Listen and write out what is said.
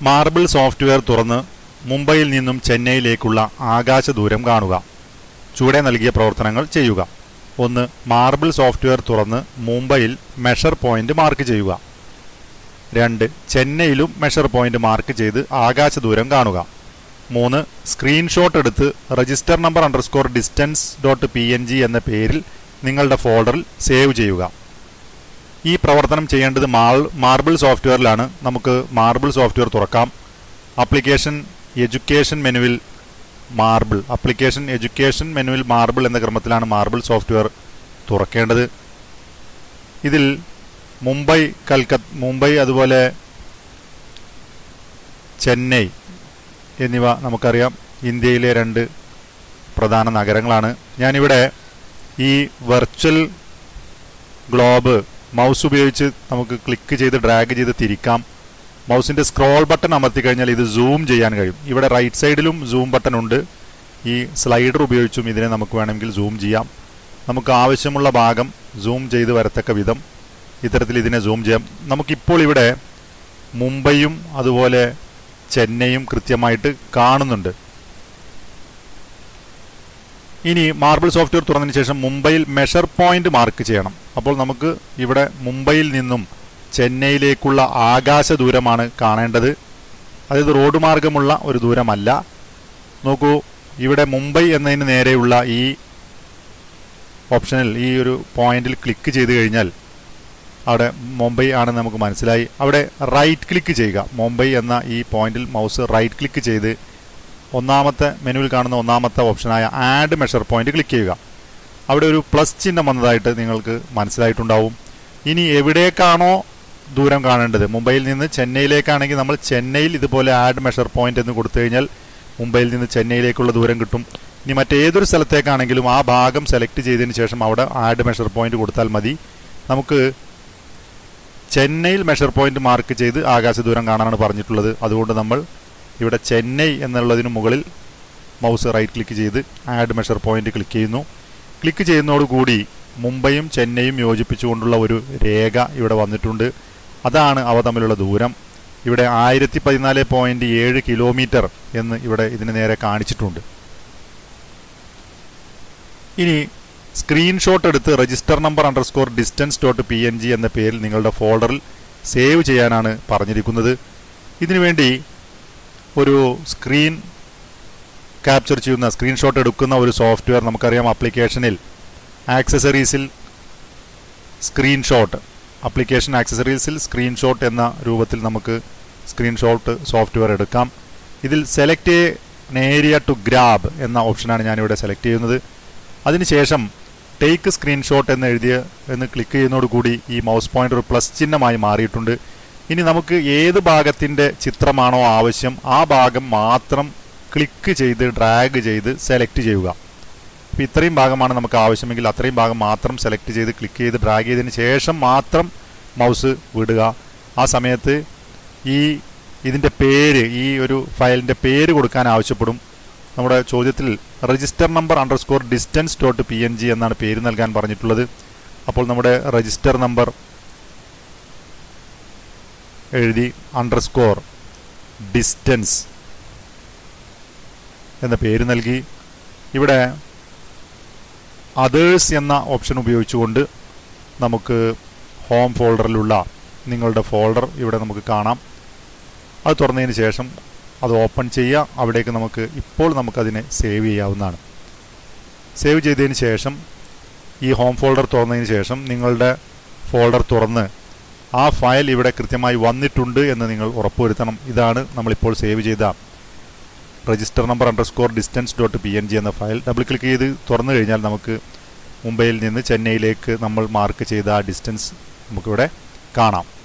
marble software തുറന്ന് മുംബൈയിൽ നിന്നും ചെന്നൈയിലേക്കുള്ള ആകാശ ദൂരം കാണുക ചുവടെ നൽകിയ പ്രവർത്തനങ്ങൾ ചെയ്യുക ഒന്ന് മാർബിൾ സോഫ്റ്റ്വെയർ തുറന്ന് മുംബൈയിൽ മെഷർ പോയിന്റ് മാർക്ക് ചെയ്യുക രണ്ട് ചെന്നൈയിലും മെഷർ പോയിന്റ് മാർക്ക് ചെയ്ത് ആകാശ ദൂരം കാണുക മൂന്ന് സ്ക്രീൻഷോട്ട് എടുത്ത് register number underscore distance dot P N G എന്ന പേരിൽ നിങ്ങളുടെ ഫോൾഡറിൽ സേവ് ചെയ്യുക ഈ പ്രവർത്തനം ചെയ്യേണ്ടത് മാൾ മാർബിൾ സോഫ്റ്റ്വെയറിലാണ് നമുക്ക് മാർബിൾ സോഫ്റ്റ്വെയർ തുറക്കാം ആപ്ലിക്കേഷൻ എഡ്യൂക്കേഷൻ മെനുവിൽ മാർബിൾ ആപ്ലിക്കേഷൻ എഡ്യൂക്കേഷൻ മെനുവിൽ മാർബിൾ എന്ന ക്രമത്തിലാണ് മാർബിൾ സോഫ്റ്റ്വെയർ തുറക്കേണ്ടത് ഇതിൽ മുംബൈ കൽക്കത്ത മുംബൈ അതുപോലെ ചെന്നൈ എന്നിവ നമുക്കറിയാം ഇന്ത്യയിലെ രണ്ട് പ്രധാന നഗരങ്ങളാണ് ഞാനിവിടെ ഈ വെർച്വൽ ഗ്ലോബ് മൗസ് ഉപയോഗിച്ച് നമുക്ക് ക്ലിക്ക് ചെയ്ത് ഡ്രാഗ് ചെയ്ത് തിരിക്കാം മൗസിന്റെ സ്ക്രോൾ ബട്ടൺ അമർത്തി കഴിഞ്ഞാൽ ഇത് സൂം ചെയ്യാൻ കഴിയും ഇവിടെ റൈറ്റ് സൈഡിലും സൂം ബട്ടൺ ഉണ്ട് ഈ സ്ലൈഡർ ഉപയോഗിച്ചും ഇതിനെ നമുക്ക് വേണമെങ്കിൽ സൂം ചെയ്യാം നമുക്ക് ആവശ്യമുള്ള ഭാഗം സൂം ചെയ്ത് വരത്തക്ക വിധം ഇത്തരത്തിൽ ഇതിനെ സൂം ചെയ്യാം നമുക്കിപ്പോൾ ഇവിടെ മുംബൈയും അതുപോലെ ചെന്നൈയും കൃത്യമായിട്ട് കാണുന്നുണ്ട് ഇനി മാർബിൾ സോഫ്റ്റ്വെയർ തുറന്നതിന് ശേഷം മുംബൈയിൽ മെഷർ പോയിന്റ് മാർക്ക് ചെയ്യണം അപ്പോൾ നമുക്ക് ഇവിടെ മുംബൈയിൽ നിന്നും ചെന്നൈയിലേക്കുള്ള ആകാശ ദൂരമാണ് കാണേണ്ടത് അതായത് റോഡ് മാർഗമുള്ള ഒരു ദൂരമല്ല നോക്കൂ ഇവിടെ മുംബൈ എന്നതിന് നേരെയുള്ള ഈ ഓപ്ഷനിൽ ഈ ഒരു പോയിന്റിൽ ക്ലിക്ക് ചെയ്ത് കഴിഞ്ഞാൽ അവിടെ മുംബൈ ആണെന്ന് നമുക്ക് മനസ്സിലായി അവിടെ റൈറ്റ് ക്ലിക്ക് ചെയ്യുക മുംബൈ എന്ന ഈ പോയിന്റിൽ മൗസ് റൈറ്റ് ക്ലിക്ക് ചെയ്ത് ഒന്നാമത്തെ മെനുവിൽ കാണുന്ന ഒന്നാമത്തെ ഓപ്ഷനായ ആഡ് മെഷർ പോയിന്റ് ക്ലിക്ക് ചെയ്യുക അവിടെ ഒരു പ്ലസ് ചിഹ്നം വന്നതായിട്ട് നിങ്ങൾക്ക് മനസ്സിലായിട്ടുണ്ടാവും ഇനി എവിടേക്കാണോ ദൂരം കാണേണ്ടത് മുംബൈയിൽ നിന്ന് ചെന്നൈയിലേക്കാണെങ്കിൽ നമ്മൾ ചെന്നൈയിൽ ഇതുപോലെ ആഡ് മെഷർ പോയിന്റ് എന്ന് കൊടുത്തു കഴിഞ്ഞാൽ മുംബൈയിൽ നിന്ന് ചെന്നൈയിലേക്കുള്ള ദൂരം കിട്ടും ഇനി മറ്റേതൊരു സ്ഥലത്തേക്കാണെങ്കിലും ആ ഭാഗം സെലക്ട് ചെയ്തതിന് ശേഷം അവിടെ ആഡ് മെഷർ പോയിന്റ് കൊടുത്താൽ മതി നമുക്ക് ചെന്നൈയിൽ മെഷർ പോയിന്റ് മാർക്ക് ചെയ്ത് ആകാശ ദൂരം കാണാനാണ് പറഞ്ഞിട്ടുള്ളത് അതുകൊണ്ട് നമ്മൾ ഇവിടെ ചെന്നൈ എന്നുള്ളതിന് മുകളിൽ മൗസ് റൈറ്റ് ക്ലിക്ക് ചെയ്ത് ആഡ് മെഷർ പോയിന്റ് ക്ലിക്ക് ചെയ്യുന്നു ക്ലിക്ക് ചെയ്യുന്നതോടുകൂടി മുംബൈയും ചെന്നൈയും യോജിപ്പിച്ചുകൊണ്ടുള്ള ഒരു രേഖ ഇവിടെ വന്നിട്ടുണ്ട് അതാണ് അവ തമ്മിലുള്ള ദൂരം ഇവിടെ ആയിരത്തി പതിനാല് പോയിന്റ് ഏഴ് കിലോമീറ്റർ എന്ന് ഇവിടെ ഇതിന് നേരെ കാണിച്ചിട്ടുണ്ട് ഇനി സ്ക്രീൻഷോട്ട് എടുത്ത് register number underscore distance dot P N G എന്ന പേരിൽ നിങ്ങളുടെ ഫോൾഡറിൽ സേവ് ചെയ്യാനാണ് പറഞ്ഞിരിക്കുന്നത് ഇതിനുവേണ്ടി ഒരു സ്ക്രീൻ ക്യാപ്ചർ ചെയ്യുന്ന സ്ക്രീൻഷോട്ട് എടുക്കുന്ന ഒരു സോഫ്റ്റ്വെയർ നമുക്കറിയാം ആപ്ലിക്കേഷനിൽ ആക്സസറീസിൽ സ്ക്രീൻഷോട്ട് ആപ്ലിക്കേഷൻ ആക്സസറീസിൽ സ്ക്രീൻഷോട്ട് എന്ന രൂപത്തിൽ നമുക്ക് സ്ക്രീൻഷോട്ട് സോഫ്റ്റ്വെയർ എടുക്കാം ഇതിൽ സെലക്ട് ഏരിയ ടു ഗ്രാബ് എന്ന ഓപ്ഷനാണ് ഞാനിവിടെ സെലക്ട് ചെയ്യുന്നത് അതിനുശേഷം ടേക്ക് സ്ക്രീൻഷോട്ട് എന്ന് എഴുതിയ എന്ന് ക്ലിക്ക് ചെയ്യുന്നതോടുകൂടി ഈ മൗസ് പോയിന്റർ പ്ലസ് ചിഹ്നമായി മാറിയിട്ടുണ്ട് ഇനി നമുക്ക് ഏത് ഭാഗത്തിൻ്റെ ചിത്രമാണോ ആവശ്യം ആ ഭാഗം മാത്രം ക്ലിക്ക് ചെയ്ത് ഡ്രാഗ് ചെയ്ത് സെലക്ട് ചെയ്യുക അപ്പോൾ ഇത്രയും ഭാഗമാണ് നമുക്ക് ആവശ്യമെങ്കിൽ അത്രയും ഭാഗം മാത്രം സെലക്ട് ചെയ്ത് ക്ലിക്ക് ചെയ്ത് ഡ്രാഗ് ചെയ്തതിന് ശേഷം മാത്രം മൗസ് വിടുക ആ സമയത്ത് ഈ ഇതിൻ്റെ പേര് ഈ ഒരു ഫയലിൻ്റെ പേര് കൊടുക്കാൻ ആവശ്യപ്പെടും നമ്മുടെ ചോദ്യത്തിൽ register number underscore distance dot P N G എന്നാണ് പേര് നൽകാൻ പറഞ്ഞിട്ടുള്ളത് അപ്പോൾ നമ്മുടെ രജിസ്റ്റർ നമ്പർ എഴുതി അണ്ടർസ്കോർ ഡിസ്റ്റൻസ് എന്ന പേര് നൽകി ഇവിടെ അതേഴ്സ് എന്ന ഓപ്ഷൻ ഉപയോഗിച്ചുകൊണ്ട് നമുക്ക് ഹോം ഫോൾഡറിലുള്ള നിങ്ങളുടെ ഫോൾഡർ ഇവിടെ നമുക്ക് കാണാം അത് തുറന്നതിന് ശേഷം അത് ഓപ്പൺ ചെയ്യുക അവിടേക്ക് നമുക്ക് ഇപ്പോൾ നമുക്കതിനെ സേവ് ചെയ്യാവുന്നതാണ് സേവ് ചെയ്തതിന് ശേഷം ഈ ഹോം ഫോൾഡർ തുറന്നതിന് ശേഷം നിങ്ങളുടെ ഫോൾഡർ തുറന്ന് ആ ഫയൽ ഇവിടെ കൃത്യമായി വന്നിട്ടുണ്ട് എന്ന് നിങ്ങൾ ഉറപ്പുവരുത്തണം ഇതാണ് നമ്മളിപ്പോൾ സേവ് ചെയ്ത register number underscore distance dot P N G എന്ന ഫയൽ ഡബിൾ ക്ലിക്ക് ചെയ്ത് തുറന്നു കഴിഞ്ഞാൽ നമുക്ക് മുംബൈയിൽ നിന്ന് ചെന്നൈയിലേക്ക് നമ്മൾ മാർക്ക് ചെയ്ത ആ ഡിസ്റ്റൻസ് നമുക്കിവിടെ കാണാം